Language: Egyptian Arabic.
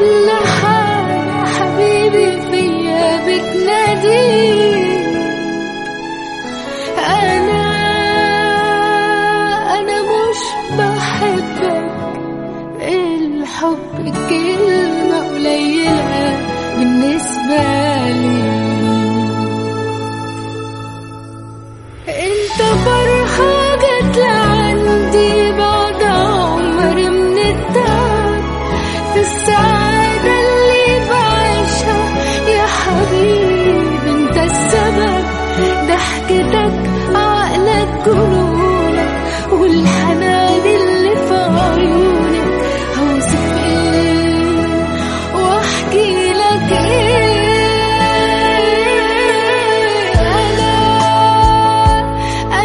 كل حاجة حبيبي فيا بتناديك أنا أنا مش بحبك الحب كلمة قليلة بالنسبة لي انت برضه